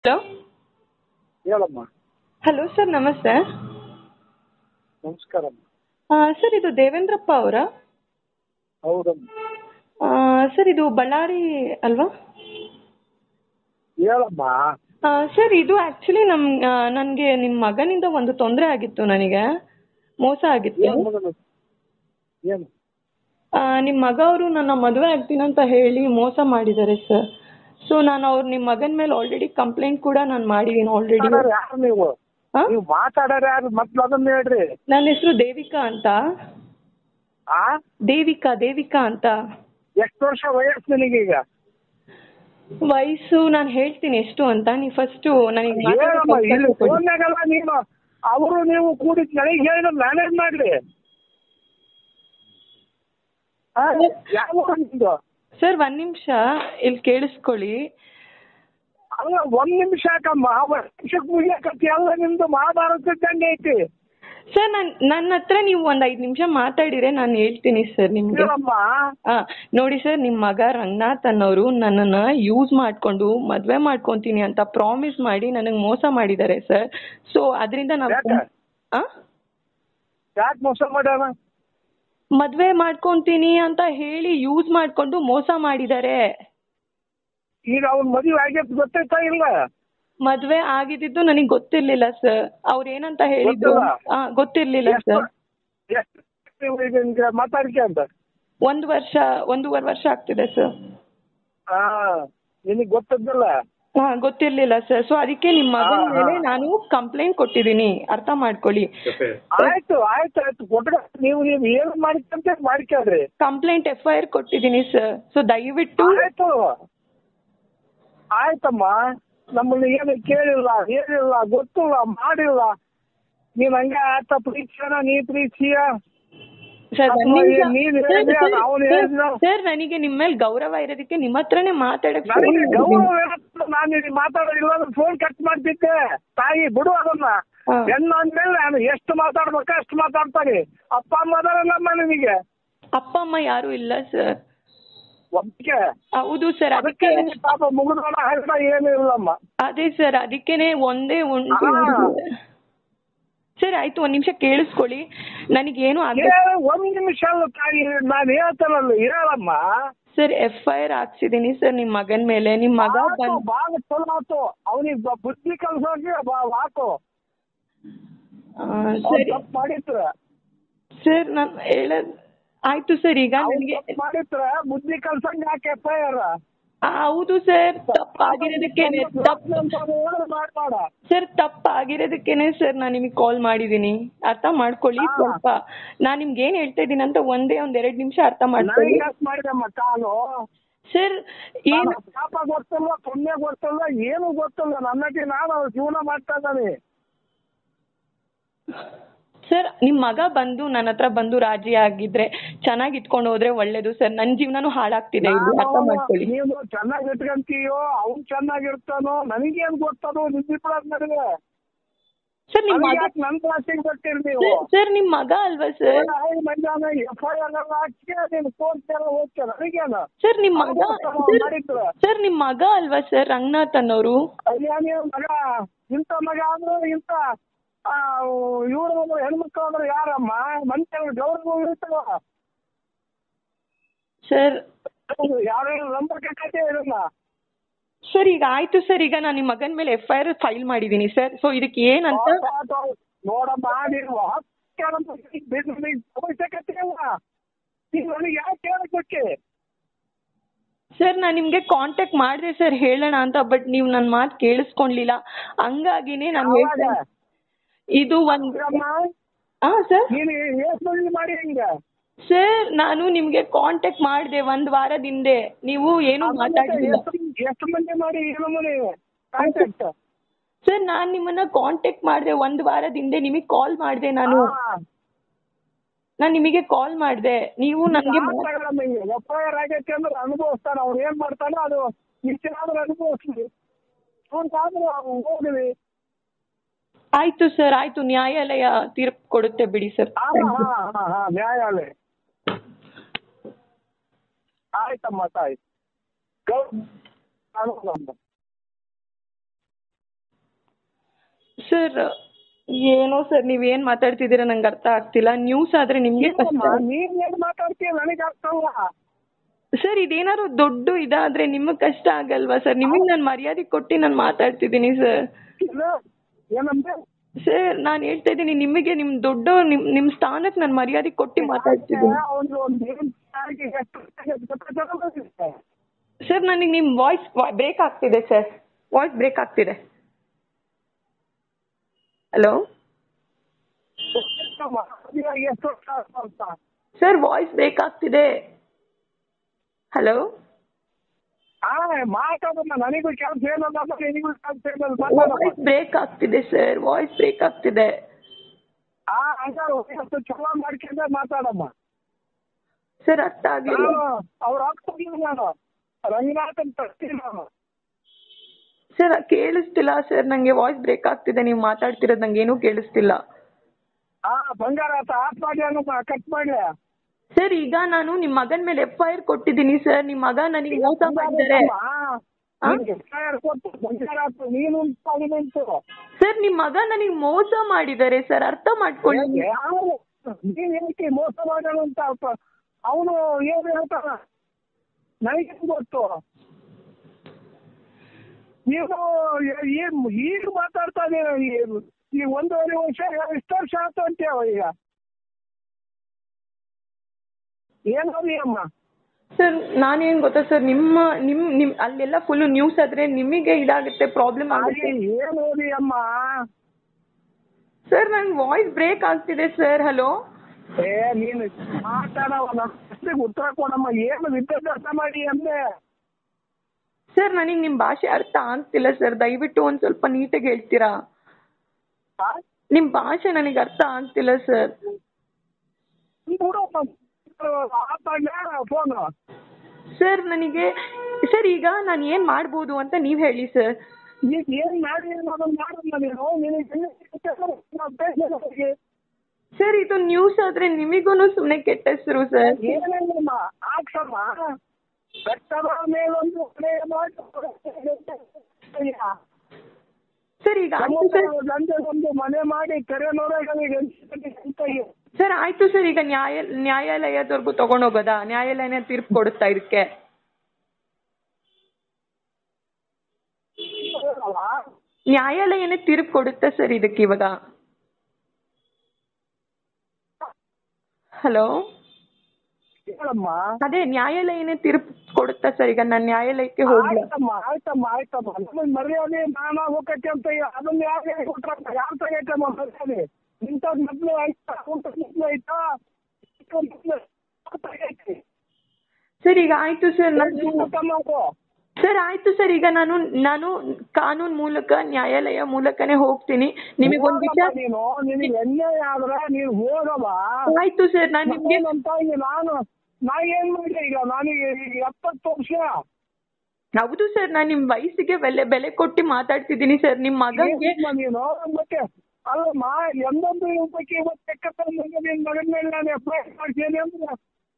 Hello ಹೇಳಮ್ಮ hello sir ನಮಸ್ತೆ ನಮಸ್ಕಾರಮ್ಮ sir ಇದು ದೇವೇಂದ್ರಪ್ಪ ಅವರಾ ಹೌದಮ್ಮ ಸರ್ ಇದು ಬಳ್ಳಾರಿ ಅಲ್ವಾ ಹೇಳಮ್ಮ ಸರ್ ಇದು ಆ್ಯಕ್ಚುಲಿ ನಮ್ಮ ನನಗೆ ನಿಮ್ಮ ಮಗನಿಂದ ಒಂದು ತೊಂದರೆ ಆಗಿತ್ತು ನನಗೆ ಮೋಸ ಆಗಿತ್ತು ಏನು ಮಗನು ಏನು ನಿಮ್ಮ ಮಗ ಅವರು ನನ್ನ ಮದುವೆ ಆಗ್ತೀನಿ ಅಂತ ಹೇಳಿ ಮೋಸ ಮಾಡಿದ್ದಾರೆ ಸರ್ ಸೊ ನಾನು ಅವ್ರು ನಿಮ್ಮ ಮಗನ ಮೇಲೆ ಆಲ್ರೆಡಿ ಕಂಪ್ಲೇಂಟ್ ಕೂಡ ನಾನು ಮಾಡಿದ್ದೀನಿ ಆಲ್ರೆಡಿ ಮಾತಾಡೋರು ಯಾರು ನೀವು ಹಾಂ ನೀವು ಮಾತಾಡೋರು ಯಾರು ಮೊದ್ಲು ಅದನ್ನ ಹೇಳ್ರಿ ನನ್ನ ಹೆಸರು ದೇವಿಕಾ ಅಂತ ಆ ದೇವಿಕಾ ದೇವಿಕಾ ಅಂತ ಎಷ್ಟು ವರ್ಷ ವಯಸ್ಸು ನಿನಗೀಗ ವಯಸ್ಸು ನಾನು ಹೇಳ್ತೀನಿ ಎಷ್ಟು ಅಂತ ನೀವು ಫಸ್ಟು ನನಗೆ ಹೇಳಮ್ಮ ಇಲ್ಲಿ ಮಾತಾಡೋಕೆ ಕೊಡಿ. ಫೋನ್ಯಾಗಲ್ಲ ನೀನು ಅವರು ನೀವು ಕೂಡಿ ನನಗೆ ಹೇಳಿ ಮ್ಯಾನೇಜ್ ಮಾಡ್ರಿ ಆ? ಯಾವ ಊರು ನಿಮ್ದು ಸರ್ ಒಂದು ನಿಮಿಷ ಇಲ್ಲಿ ಕೇಳಿಸ್ಕೊಳ್ಳಿ ಅಲ್ಲ ಒಂದ್ ನಿಮಿಷ ಯಾಕಮ್ಮ ಒಂದ್ ನಿಮಿಷಕ್ಕೆ ಮುಗಿಯಕತ್ತಿ ಎಲ್ಲ ನಿಮ್ದು ಮಹಾಭಾರತ ಇದ್ದಂಗೆ ಐತಿ ಸರ್ ನಾನು ನನ್ನ ಹತ್ರ ನೀವು ಒಂದು ಐದು ನಿಮಿಷ ಮಾತಾಡಿದ್ರೆ ನಾನು ಹೇಳ್ತೀನಿ ಸರ್ ನಿಮಗೆ ಹೇಳಮ್ಮ ಹಾಂ ನೋಡಿ ಸರ್ ನಿಮ್ಮ ಮಗ ರಂಗನಾಥ್ ಅನ್ನೋರು ನನ್ನನ್ನು ಯೂಸ್ ಮಾಡಿಕೊಂಡು ಮದುವೆ ಮಾಡ್ಕೊತೀನಿ ಅಂತ ಪ್ರಾಮಿಸ್ ಮಾಡಿ ನನಗೆ ಮೋಸ ಮಾಡಿದ್ದಾರೆ ಸರ್ ಸೊ ಅದರಿಂದ ನಾವು ಯಾಕೆ? ಹಾಂ ಯಾಕೆ ಮೋಸ ಮಾಡ್ಯಾನ ಮದುವೆ ಮಾಡ್ಕೊತೀನಿ ಅಂತ ಹೇಳಿ ಯೂಸ್ ಮಾಡಿಕೊಂಡು ಮೋಸ ಮಾಡಿದ್ದಾರೆ ಈಗ ಅವ್ನ ಮದುವೆ ಆಗೈತೆ ಗೊತ್ತೈತಾ ಇಲ್ಲ ಮದುವೆ ಆಗಿದ್ದು ನನಗೆ ಗೊತ್ತಿರಲಿಲ್ಲ ಸರ್ ಅವ್ರು ಏನಂತ ಹೇಳಿದ್ರು ಗೊತ್ತಿಲ್ಲ? ಹಾಂ ಗೊತ್ತಿರಲಿಲ್ಲ ಎಷ್ಟು ಸರ್ ಎಷ್ಟು ನೀವು ಈಗ ಹಿಂಗೆ ಮಾತಾಡ್ಕೆ ಅಂತ ಒಂದು ವರ್ಷ ಒಂದೂವರೆ ವರ್ಷ ಆಗ್ತಿದೆ ಸರ್ ಹಾ ನಿನಗೆ ಗೊತ್ತದ್ದಲ್ಲ ಹಾಂ ಗೊತ್ತಿರಲಿಲ್ಲ ಸರ್ ಸೊ ಅದಕ್ಕೆ ನಿಮ್ಮ ಮಗನ ಹಾ, ಹಾ. ಮೇಲೆ ನಾನು ಕಂಪ್ಲೇಂಟ್ ಕೊಟ್ಟಿದ್ದೀನಿ ಅರ್ಥ ಮಾಡ್ಕೊಳ್ಳಿ ಆಯ್ತು ಆಯ್ತು ಆಯ್ತು ಕೊಟ್ಟ ನೀವು ನೀವು ಏನು ಮಾಡ್ಕೊಂತ ಮಾಡ್ಕೊಳ್ರಿ ಕಂಪ್ಲೇಂಟ್ ಎಫ್ ಐ ಆರ್ ಕೊಟ್ಟಿದ್ದೀನಿ ಸರ್ ಸೊ ದಯವಿಟ್ಟು ಆಯ್ತು ಆಯ್ತಮ್ಮ ನಮ್ಮನ್ನ ಏನು ಕೇಳಿಲ್ಲ ಏನಿಲ್ಲ ಗೊತ್ತಿಲ್ಲ ಮಾಡಿಲ್ಲ ನೀನ್ ಹಂಗೆ ಆತ ಪ್ರೀತಿಯನ ನೀ ಪ್ರೀತಿಯ ಸರ್ ಅಥವಾ ಒಂದ್ ನಿಮಿಷ. ಏನ್ ನೀನ್ ಸರ್, ಹೇಳಿದ್ಯಾ, ಸರ್, ಅವ್ನು ಸರ್, ಹೇಳಿದ್ನೋ? ಸರ್ ನನಗೆ ನಿಮ್ಮ ಮೇಲೆ ಗೌರವ ಇರೋದಕ್ಕೆ ನಿಮ್ಮ ಹತ್ರನೇ ಮಾತಾಡಕ್ಕೆ phone ನನಗೆ ಮಾಡಿದ್ದೀನಿ. ಗೌರವ ಇರುತ್ತೆ, ನಾನು ಇಲ್ಲಿ ಮಾತಾಡೋದಿಲ್ಲ ಫೋನ್ ಕಟ್ ಮಾಡ್ತಿದ್ದೆ ತಾಯಿ ಬಿಡು ಅದನ್ನ ಹಾ. ಹೆಣ್ಣು ಅಂದ್ಮೇಲೆ ನಾನು ಎಷ್ಟು ಮಾತಾಡ್ಬೇಕು ಅಷ್ಟು ಮಾತಾಡ್ತಾನೆ ಅಪ್ಪ ಅಮ್ಮ ಅದಾರಲ್ಲಮ್ಮ ನಿನಗೆ ಅಪ್ಪ ಅಮ್ಮ ಯಾರು ಇಲ್ಲ ಸರ್ ಒಪ್ಪಿಗೆ ಹೌದು ಸರ್ ಅದಕ್ಕೆ ಅದಕ್ಕೆ ನಿನಗೆ ಪಾಪ ಮುಗಿದೋಣ ಹರಿದ ಏನು ಇಲ್ಲಮ್ಮ ಅದೇ ಸರ್ ಅದಕ್ಕೇನೆ ಒಂದೇ ಒಂದು ಹಾ. ಹುಡುಗಿ. ಸರ್ ಆಯ್ತು ಒಂದ್ ನಿಮಿಷ ಕೇಳಿಸ್ಕೊಳ್ಳಿ ನನಗೇನು ಆಗ ಏ, ಒಂದ್ ನಿಮಿಷ ಅಲ್ಲ ತಾಯಿ ನಾನು ಹೇಳ್ತಾನಲ್ಲ ಹೇಳಮ್ಮ ಸರ್ ಎಫ್ ಐ ಆರ್ ಹಾಕ್ಸಿದೀನಿ ಸರ್ ನಿಮ್ಮ ಮಗನ ಮೇಲೆ ನಿಮ್ಮ ಮಗ ಆತು, ಬಂದ್ ಬಾಳ ಚಲೋ ಆತು ಅವನಿಗೆ ಬುದ್ಧಿ ಕಲ್ಸೋಗಿ ಹಾಕು ಆ, ಅವ್ನ್ ಸರಿ ತಪ್ಪು ಮಾಡಿತ್ರ ಸರ್ ನಾನು ಹೇಳದ್ ಆಯ್ತು ಸರ್ ಈಗ ಅವ್ನ್ ನನಗೆ ತಪ್ಪು ಮಾಡಿತ್ರ ಬುದ್ಧಿ ಕಲ್ಸಂಗ್ ಯಾಕೆ ಎಫ್ ಐ ಆರ್ ಹೌದು ಸರ್ ತಪ್ಪಾಗಿರೋದಕ್ಕೇನೆ ತಪ್ಪು ಮಾಡ್ಬೇಡ ಸರ್ ತಪ್ಪಾಗಿರೋದಕ್ಕೇನೆ ಸರ್ ನಾನು ನಿಮಗೆ ಕಾಲ್ ಮಾಡಿದ್ದೀನಿ ಅರ್ಥ ಮಾಡ್ಕೊಳ್ಳಿ ಹಾ. ಸ್ವಲ್ಪ ನಾನು ನಿಮ್ಗೆ ಏನು ಹೇಳ್ತಾ ಇದ್ದೀನಿ ಅಂತ ಒಂದೇ ಒಂದ್ ಎರಡು ನಿಮಿಷ ಅರ್ಥ ಮಾಡ್ಕೊಳ್ಳಿ ನನಗೆ ಯಾಕೆ ಮಾಡಿದಮ್ಮ ಕಾಲು ಸರ್ ಏನು ನಾನು ಪಾಪ ಗೊತ್ತಿಲ್ಲ ಪುಣ್ಯ ಗೊತ್ತಿಲ್ಲ ಏನು ಗೊತ್ತಿಲ್ಲ ನನ್ನಕ್ಕೆ ನಾನು ಜೀವನ ಮಾಡ್ತಾ ಇದ್ದಾನೆ ಸರ್ ನಿಮ್ಮ ಮಗ ಬಂದು ನನ್ನ ಹತ್ರ ಬಂದು ರಾಜಿ ಆಗಿದ್ರೆ ಚೆನ್ನಾಗಿ ಇಟ್ಕೊಂಡು ಹೋದ್ರೆ ಒಳ್ಳೇದು ಸರ್ ನನ್ನ ಜೀವನನೂ ಹಾಳಾಗ್ತಿದೆ ಇಲ್ಲಿ ಅರ್ಥ ಮಾಡ್ಕೊಳ್ಳಿ ನೀನು ಚೆನ್ನಾಗಿ ಇಟ್ಕಂತೀಯೋ ಅವ್ನು ಚೆನ್ನಾಗಿರ್ತಾನೋ ನನಗೇನ್ ಗೊತ್ತದು ನಿಮ್ಮಿಬ್ಬರ ನಡುವೆ ಸರ್ ನಿಮ್ಮ ಮಗ ಯಾಕೆ ನನ್ನ ಕ್ಲಾಸಿಗೆ ಬರ್ತೀರಿ ನೀವು ಸರ್- ಸರ್ ನಿಮ್ಮ ಮಗ ಅಲ್ವಾ ಸರ್ ಐದು ಮಂದಿನ ಎಫ್ ಐ ಆರ್ ಎಲ್ಲ ಹಾಕಿ ನೀನು ಫೋನ್ ಎಲ್ಲ ಹೋಗ್ತೇನೆ ನನಗೇನು ಸರ್ ನಿಮ್ಮ ಮಗ ಅವ್ನು ಮಾಡಿದ್ರು. ಸರ್ ನಿಮ್ಮ ಮಗ ಅಲ್ವಾ ಸರ್ ರಂಗನಾಥ್ ಅನ್ನೋರು ಅಯ್ಯ ನೀವು ಮಗ ಇಂಥ ಮಗ ಅಂದ್ರೆ ಇಂಥ ಇವರು ಹೆಣ್ಮಕ್ಳು ಅಂದ್ರೆ ಯಾರಮ್ಮ ಮನುಷ್ಯ ಗೌರವ ಇರ್ತವ ಸರ್ ಯಾರು ನಂಬರ್ ಕಟ್ಟೆ ಇರಲ್ಲ ಸರ್ ಈಗ ಆಯ್ತು ಸರ್ ಈಗ ನಾನು ನಿಮ್ಮ ಮಗನ ಮೇಲೆ ಎಫ್ ಐ ಆರ್ ಫೈಲ್ ಮಾಡಿದ್ದೀನಿ ಸರ್ ಸೊ ಇದಕ್ಕೆ ಏನಂತ ನೋಡಮ್ಮ ನೀನು ಅವಶ್ಯಕತೆಯಲ್ಲ ನೀನು ನನಗೆ ಯಾಕೆ ಹೇಳಕ್ಕೆ ಸರ್ ನಾನು ನಿಮಗೆ ಕಾಂಟ್ಯಾಕ್ಟ್ ಮಾಡಿದೆ ಸರ್ ಹೇಳೋಣ ಅಂತ ಬಟ್ ನೀವು ನನ್ನ ಮಾತು ಕೇಳಿಸ್ಕೊಳ್ಲಿಲ್ಲ ಹಂಗಾಗಿನೇ ನಾನು ಹೇಳ್ದೆ ಇದು ಒಂದು ಹಾಂ ಸರ್ ನೀನು ಎಷ್ಟು ಮಂದಿ ಮಾಡಿ ಹಿಂಗೆ ಸರ್ ನಾನು ನಿಮಗೆ ಕಾಂಟ್ಯಾಕ್ಟ್ ಮಾಡಿದೆ ಒಂದು ವಾರದ ಹಿಂದೆ ನೀವು ಏನು ಮಾತಾಡಿಲ್ಲ ಎಷ್ಟು ಎಷ್ಟು ಮಂದಿ ಮಾಡಿ ಏನು ಮನೆ ಕಾಂಟ್ಯಾಕ್ಟ್ ಸರ್ ನಾನು ನಿಮ್ಮನ್ನ ಕಾಂಟ್ಯಾಕ್ಟ್ ಮಾಡಿದೆ ಒಂದು ವಾರದ ಹಿಂದೆ ನಿಮಗೆ ಕಾಲ್ ಮಾಡಿದೆ ನಾನು ನಾನು ನಿಮಗೆ ಕಾಲ್ ಮಾಡಿದೆ ನೀವು ನನಗೆ ಎಫ್ ಐ ಆರ್ ಆಗೈತೆ ಅಂದ್ರೆ ಅನುಭವಿಸ್ತಾನೆ ಅವ್ನು ಏನ್ ಮಾಡ್ತಾನೆ ಅದು ಇಷ್ಟಾದ್ರೆ ಅನುಭವಿಸ್ಲಿ ಆದ್ರೆ ಹೋಗ್ಲಿ ಆಯ್ತು ಸರ್ ಆಯ್ತು ನ್ಯಾಯಾಲಯ ತೀರ್ಪು ಕೊಡುತ್ತೆ ಬಿಡಿ ಸರ್ ಹಾ ಹಾ ಹಾ ಹಾ ನ್ಯಾಯಾಲಯ ಆಯ್ತಮ್ಮ ತಾಯಿ ಗೌ ಸರ್ ಏನೋ ಸರ್ ನೀವೇನ್ ಮಾತಾಡ್ತಿದ್ದೀರಾ ನಂಗೆ ಅರ್ಥ ಆಗ್ತಿಲ್ಲ ನ್ಯೂಸ್ ಆದ್ರೆ ನಿಮ್ಗೆ ಕಷ್ಟ ಇಲ್ಲಮ್ಮ, ನೀನ್ ಏನ್ ಮಾತಾಡ್ತೀಯ ನನಗೆ ಅರ್ಥ ಅಲ್ಲ ಸರ್ ಇದೇನಾದ್ರು ದೊಡ್ಡ ಇದಾದ್ರೆ ನಿಮಗೆ ಕಷ್ಟ ಆಗಲ್ವಾ ಸರ್ ನಿಮಗೆ ನಾನು ಮರ್ಯಾದೆ ಕೊಟ್ಟು ನಾನು ಮಾತಾಡ್ತಿದ್ದೀನಿ ಸರ್ ಇದು ಏನಂದ್ರೆ ಸರ್ ನಾನು ಹೇಳ್ತಾ ಇದ್ದೀನಿ ನಿಮಗೆ ನಿಮ್ ದೊಡ್ಡ ನಿಮ್ ನಿಮ್ ಸ್ಥಾನಕ್ಕೆ ನಾನು ಮರ್ಯಾದೆ ಕೊಟ್ಟು ಮಾತಾಡ್ತಿದ್ದೀನಿ ಒಂದು ಒಂದು ಏನ್ ಸಾರಿಗೆ ಎಷ್ಟು ಜನ ಬಂದಿದೆ? ಸರ್ ನನಗೆ ನಿಮ್ಮ ವಾಯ್ಸ್ ಬ್ರೇಕ್ ಆಗ್ತಿದೆ ಸರ್ ವಾಯ್ಸ್ ಬ್ರೇಕ್ ಆಗ್ತಿದೆ ಹಲೋ ಎಷ್ಟಮ್ಮ? ಇವಾಗ ಎಷ್ಟು ವರ್ಷ ಆಯ್ತು ಅಂತ ಸರ್ ವಾಯ್ಸ್ ಬ್ರೇಕ್ ಆಗ್ತಿದೆ ಹಲೋ ಹಾ ಮಾತಾಡಮ್ಮ ನನಗೂ ಕೆಲಸ ಏನಲ್ಲ ನಿನಗೂ ಕೆಲಸ ಏನಲ್ಲ ಮಾತಾಡಮ್ಮ ವಾಯ್ಸ್ ಬ್ರೇಕ್ ಆಗ್ತಿದೆ ಸರ್ ವಾಯ್ಸ್ ಬ್ರೇಕ್ ಆಗ್ತಿದೆ ಹಾ ಹಂಗಾರು ಎಷ್ಟು ಚಲೋ ಮಾಡ್ಕೊಂಡ್ರೆ ಮಾತಾಡಮ್ಮ ಸರ್ ಅರ್ಥ ಆಗಿಲ್ಲ ನಾನು ಅವ್ರ ಆಗ್ತಿಲ್ಲ ನಾನು ರಂಗನಾಥನ್ ಟ್ರಸ್ಟಿ ನಾನು ಸರ್ ಕೇಳಿಸ್ತಿಲ್ಲ ಸರ್ ನಂಗೆ ವಾಯ್ಸ್ ಬ್ರೇಕ್ ಆಗ್ತಿದೆ ನೀವು ಮಾತಾಡ್ತಿರೋದು ನಂಗೆ ಏನೂ ಕೇಳಿಸ್ತಿಲ್ಲ ಹಾ ಬಂಗಾರ ಆತ ಆಫ್ ಮಾಡಿ ಅನ್ನಮ್ಮ ಕಟ್ ಮಾಡಿ ಸರ್ ಈಗ ನಾನು ನಿಮ್ಮ ಮಗನ ಮೇಲೆ ಎಫ್ ಐ ಆರ್ ಕೊಟ್ಟಿದ್ದೀನಿ ಸರ್ ನಿಮ್ಮ ಮಗ ನನಗೆ ಮೋಸ ಮಾಡಿದ್ದಾರೆ ಆ? ಕೊಟ್ಟು ಬಂಗಾರ ಆತು ನೀನು ಪಾಲಿಮೆಂಟು ಸರ್ ನಿಮ್ಮ ಮಗ ನನಗೆ ಮೋಸ ಮಾಡಿದ್ದಾರೆ ಸರ್ ಅರ್ಥ ಮಾಡ್ಕೊಳ್ಳಿ ನೀನ್ ಏನಕ್ಕೆ ಮೋಸ ಮಾಡೋಣ ಅಂತ ಅವನು ಏನು ಹೇಳ್ತಾನ ನನಗೆ ಗೊತ್ತು ನೀವು ಈಗ ಈಗ ಮಾತಾಡ್ತಾ ಇದೀರ ಈ- ಈ ಒಂದೂವರೆ ವರ್ಷ ಎಷ್ಟು ವರ್ಷ ಆಯ್ತು ಅಂತೇವ ಈಗ ಏನದು ಅಮ್ಮ ಸರ್ ನಾನೇನ್ ಗೊತ್ತಾ ಸರ್ ನಿಮ್ಮ ನಿಮ್ ನಿಮ್ ಅಲ್ಲೆಲ್ಲ ಫುಲ್ ನ್ಯೂಸ್ ಆದ್ರೆ ನಿಮಗೆ ಇದಾಗುತ್ತೆ ಪ್ರಾಬ್ಲಮ್ ಆಗುತ್ತೆ ಹಾಗೆ ಏನು ಓದಿ ಅಮ್ಮ ಸರ್ ನನ್ ವಾಯ್ಸ್ ಬ್ರೇಕ್ ಆಗ್ತಿದೆ ಸರ್ ಹಲೋ ಏ ನೀನು ಮಾತಾಡವ ನನ್ನ ಪ್ರಶ್ನೆಗೆ ಉತ್ತರ ಕೊಡಮ್ಮ ಏನು ವಿದ್ಯಾಭ್ಯಾಸ ಮಾಡಿ ಅಂದೆ ಸರ್ ನನಗೆ ನಿಮ್ ಭಾಷೆ ಅರ್ಥ ಆಗ್ತಿಲ್ಲ ಸರ್ ದಯವಿಟ್ಟು ಒಂದ್ ಸ್ವಲ್ಪ ನೀಟಾಗಿ ಹೇಳ್ತೀರಾ ಆ? ನಿಮ್ ಭಾಷೆ ನನಗೆ ಅರ್ಥ ಆಗ್ತಿಲ್ಲ ಸರ್ ಫೋನ್ ಸರ್ ನನಗೆ ಸರ್ ಈಗ ನಾನು ಏನ್ ಮಾಡ್ಬೋದು ಅಂತ ನೀವ್ ಹೇಳಿ ಸರ್ ಈಗ ಏನ್ ಮಾಡಿ ಅದನ್ನ ಮಾಡಲ್ಲ ನೀನು ನಿನಗೆ ಸರ್ ಇದು ನ್ಯೂಸ್ ಆದ್ರೆ ನಿಮಿಗೂ ಸುಮ್ನೆ ಕೆಟ್ಟ ಹೆಸರು ಸರ್ ಏನೇನಮ್ಮ ಆಕ್ಷಮ್ಮ ಬೆಟ್ಟದ ಮೇಲೊಂದು ಮನೆ ಮಾಡಿ ಸರ್ ಈಗ ಆಯ್ತು ಸರ್ ಒಂದು ಮನೆ ಮಾಡಿ ಕೆರೆನೋರಗಳಿಗೆ ಸರ್ ಆಯ್ತು ಸರ್ ಈಗ ನ್ಯಾಯ ನ್ಯಾಯಾಲಯದವರೆಗೂ ತಗೊಂಡೋಗೋದಾ ನ್ಯಾಯಾಲಯನೇ ತೀರ್ಪು ಕೊಡುತ್ತಾ ಇದಕ್ಕೆ ನ್ಯಾಯಾಲಯನೇ ತೀರ್ಪು ಕೊಡುತ್ತಾ ಸರ್ ಇದಕ್ಕೆ ಇವಾಗ ಹಲೋ ಹೇಳಮ್ಮ ಅದೇ ನ್ಯಾಯಾಲಯನೇ ತೀರ್ಪು ಕೊಡುತ್ತಾ ಸರ್ ಈಗ ನಾನು ನ್ಯಾಯಾಲಯಕ್ಕೆ ಹೋಗ್ಲಾ ಆಯ್ತಮ್ಮ ಆಯ್ತಮ್ಮ ಆಯ್ತಮ್ಮ ನಮಗೆ ಮರ್ಯಾದೆ ಮಾನ ಹೋಗಕ್ಕೆ ಅಂತ ಅದನ್ನ ಯಾರು ಕೊಟ್ರಮ್ಮ ಯಾರು ತಗೈತಮ್ಮ ಮರ್ಯಾದೆ ಇಂಥದ್ದು ಮೊದಲು ಆಯ್ತಾ ಊಟದ ಮೊದಲು ಆಯ್ತಾ ಇಷ್ಟೊಂದ್ ಮೊದ್ಲು ತಗೈತಿ. ಸರ್ ಈಗ ಆಯ್ತು ಸರ್ ನಾನು ಊಟ ಮಾಡು. ಸರ್ ಆಯ್ತು ಸರ್ ಈಗ ನಾನು ನಾನು ಕಾನೂನ್ ಮೂಲಕ ನ್ಯಾಯಾಲಯ ಮೂಲಕನೇ ಹೋಗ್ತೀನಿ ನಿಮಗೊಂದು ವಿಚಾರ ಹೋಗಮ್ಮ ನೀನು ನಿನಗೆ ಅನ್ಯಾಯ ಆದ್ರೆ ನೀನು ಹೋಗಮ್ಮ ಆಯ್ತು ಸರ್ ನಾನು ನಿಮ್ಗೆ ಅಂತ ನಾನು ನಾ ಏನ್ ಮಾಡ್ಲಿ ಈಗ ನನಗೆ ಈಗ ಎಪ್ಪತ್ತು ವರ್ಷ ಹೌದು ಸರ್ ನಾನು ನಿಮ್ ವಯಸ್ಸಿಗೆ ಬೆಲೆ ಬೆಲೆ ಕೊಟ್ಟು ಮಾತಾಡ್ತಿದ್ದೀನಿ ಸರ್ ನಿಮ್ ಮಗಂಗೆ ಏನಮ್ಮ ನೀನು ಮತ್ತೆ ಅಲ್ಲಮ್ಮ ಎಂದೊಂದು ರೂಪಕ್ಕೆ ಇವತ್ತು ಲೆಕ್ಕ ನಿನ್ ಮಗನ ಮೇಲೆ ನಾನು ಅಪ್ಲೈ ಮಾಡ್ತೀನಿ ಅಂದ್ರೆ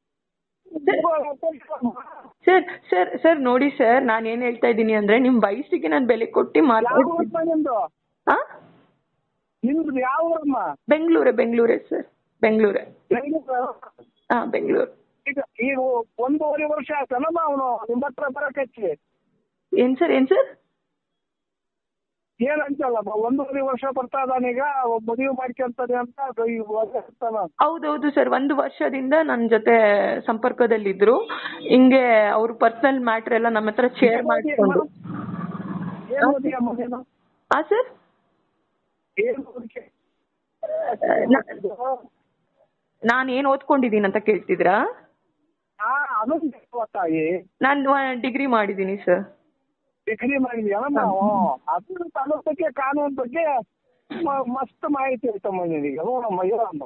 ಸರ್ ಸರ್ ಸರ್ ನೋಡಿ ಸರ್ ನಾನು ಏನ್ ಹೇಳ್ತಾ ಇದ್ದೀನಿ ಅಂದ್ರೆ ನಿಮ್ ವಯಸ್ಸಿಗೆ ನಾನು ಬೆಲೆ ಕೊಟ್ಟು ಯಾವ ಮಾತಾಡ್ತೀನಿ ಊರಮ್ಮ ನಿಂದು ಆ ನಿಮ್ದು ಯಾವ ಊರಮ್ಮ ಬೆಂಗಳೂರೇ ಬೆಂಗಳೂರೇ ಸರ್ ಬೆಂಗಳೂರೇ ಬೆಂಗಳೂರು ಹಾ ಬೆಂಗಳೂರು ಈಗ ಈಗ ಒಂದೂವರೆ ವರ್ಷ ಆಯ್ತನಮ್ಮ ಅವನು ನಿಮ್ಮ ಹತ್ರ ಬರಕಚ್ಚಿ ಏನ್ ಸರ್ ಏನ್ ಸರ್ ಏನಂತಲ್ಲಮ್ಮ ಒಂದೂವರೆ ವರ್ಷ ಬರ್ತಾ ಇದಾನೀಗ ಮದುವೆ ಮಾಡ್ಕೊಂತಾನೆ ಅಂತ ಅದು ಈಗ ಹೇಳ್ತಾನ ಹೌದೌದು ಸರ್ ಒಂದು ವರ್ಷದಿಂದ ನನ್ನ ಜೊತೆ ಸಂಪರ್ಕದಲ್ಲಿದ್ರು ಹಿಂಗೆ ಅವ್ರ ಪರ್ಸನಲ್ ಮ್ಯಾಟ್ರ್ ಎಲ್ಲ ನಮ್ಮ ಹತ್ರ ಶೇರ್ ಮಾಡ್ಕೊಂಡು ಏನ್ ಓದಿಯಮ್ಮ ನೀನು ಆ ಸರ್ ಏನ್ ಓದಿಕೆ ನಾನು ಏನ್ ಓದ್ಕೊಂಡಿದ್ದೀನಿ ಅಂತ ಕೇಳ್ತಿದ್ರಾ ಹಾ ಅದೊಂದು ತಾಯಿ ನಾನು ಡಿಗ್ರಿ ಮಾಡಿದ್ದೀನಿ ಸರ್ ಡಿಗ್ರಿ ಮಾಡಿದ್ಯಲ್ಲ ನಾವು ಅದ್ರ ಕಾನೂನು ಬಗ್ಗೆ ಕಾನೂನು ಬಗ್ಗೆ ಮ- ಮಸ್ತ್ ಮಾಹಿತಿ ಐತಮ್ಮ ನಿನಗೆ ನೋಡಮ್ಮ ಹೇಳಮ್ಮ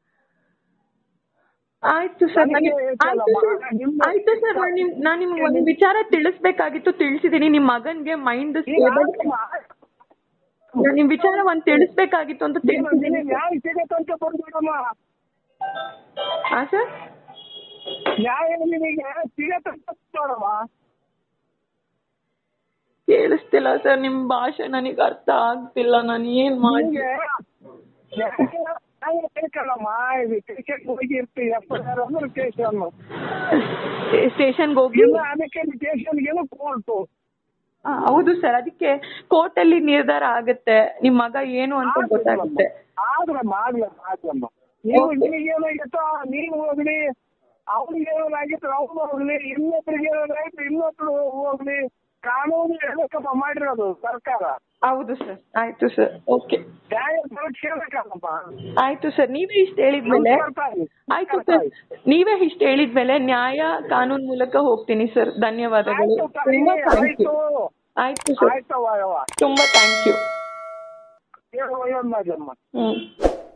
ಆಯ್ತು ಸರ್ ನನಗೆ ನನಗೆ ಹೇಳ್ತಲ್ಲ, ಆಯ್ತು ಸರ್ ಮಗ, ನಿಮ್ಮ- ಆಯ್ತು ಸರ್ ನಾನು ನಿಮ್ ನಾನು ನಿಮ್ಗೆ ಒಂದು ವಿಚಾರ ತಿಳಿಸ್ಬೇಕಾಗಿತ್ತು ತಿಳಿಸಿದೀನಿ ನಿಮ್ ಮಗನ್ಗೆ ಮೈಂಡ್ ಈಗ ಸ್ಟೇಬಲ್ ಆಯ್ತಮ್ಮ, ನಾನು ನಿಮ್ ವಿಚಾರ ಒಂದ್ ತಿಳಿಸ್ಬೇಕಾಗಿತ್ತು ಅಂತ ನೀನು ತಿಳಿಸಿದ್ದೀನಿ ನಿನಗೆ ನ್ಯಾಯ ಸಿಗತ್ತಂತ ಬರ್ಬೇಡಮ್ಮ ಹಾ ಸರ್ ನ್ಯಾಯ ನಿನಗೆ ಸಿಗತ್ತಂತ ನೋಡಮ್ಮ ಕೇಳಿಸ್ತಿಲ್ಲ ಸರ್ ನಿಮ್ ಭಾಷೆ ನನಗೆ ಅರ್ಥ ಆಗ್ತಿಲ್ಲ ನಾನು ಏನ್ ಮಾಡಿ ನಿಮ್ಗೆ ನ್ಯಾಯ ಬೇಕಲ್ಲಮ್ಮ ಇದು ಸ್ಟೇಷನ್ ಹೋಗಿರ್ತೀವಿ ಎಫ್ ಐ ಆರ್ ಅಂದ್ರೆ ಸ್ಟೇಷನ್ ಸ್ಟೇಷನ್ಗೆ ಹೋಗಿ ಇಲ್ಲ ಅದಕ್ಕೆ ಸ್ಟೇಷನ್ಗೆ ಕೋರ್ಟು ಆ, ಹೌದು ಸರ್ ಅದಕ್ಕೆ ಕೋರ್ಟ್ ಅಲ್ಲಿ ನಿರ್ಧಾರ ಆಗುತ್ತೆ ನಿಮ್ ಮಗ ಏನು ಅಂತ ಗೊತ್ತಾಗುತ್ತೆ ಆದ್ರಮ್ಮ ಆಗ್ಲಮ್ಮ ಆಗ್ಲಮ್ಮ ನೀವು ನಿಮಗೇನಾಗಿತ್ತೋ ನೀವು ಹೋಗ್ಲಿ ಅವ್ರಿಗೆ ಏನಾಗಿತ್ತು ಅವ್ರು ಹೋಗ್ಲಿ ಇನ್ನೊಬ್ರಿಗೆ ಏನಾಗಿತ್ತು ಇನ್ನೊಬ್ರು ಹೋಗ್ಲಿ ಕಾನೂನು ಹೇಳಕ್ಕಪ್ಪ ಮಾಡಿರೋದು ಸರ್ಕಾರ ಹೌದು ಸರ್ ಆಯ್ತು ಸರ್ ಓಕೆ ನ್ಯಾಯ ಪರೀಕ್ಷೆಬೇಕಲ್ಲಮ್ಮ ಆಯ್ತು ಸರ್ ನೀವೇ ಇಷ್ಟು ಹೇಳಿದ್ಮೇಲೆ ಆಯ್ತು ಸರ್ ನೀವೇ ಇಷ್ಟು ಹೇಳಿದ್ಮೇಲೆ ನ್ಯಾಯ ಕಾನೂನು ಮೂಲಕ ಹೋಗ್ತೀನಿ ಸರ್ ಧನ್ಯವಾದಗಳು ಆಯ್ತು ತಾಯಿ, ತುಂಬಾ ಥ್ಯಾಂಕ್ ಯು ಆಯ್ತು ಆಯ್ತು ಸರ್ ಆಯ್ತವ ಯವ್ವ ತುಂಬಾ ಥ್ಯಾಂಕ್ ಯು ಏನು ಏನು ಮಾಡಮ್ಮ ಹ್ಮ್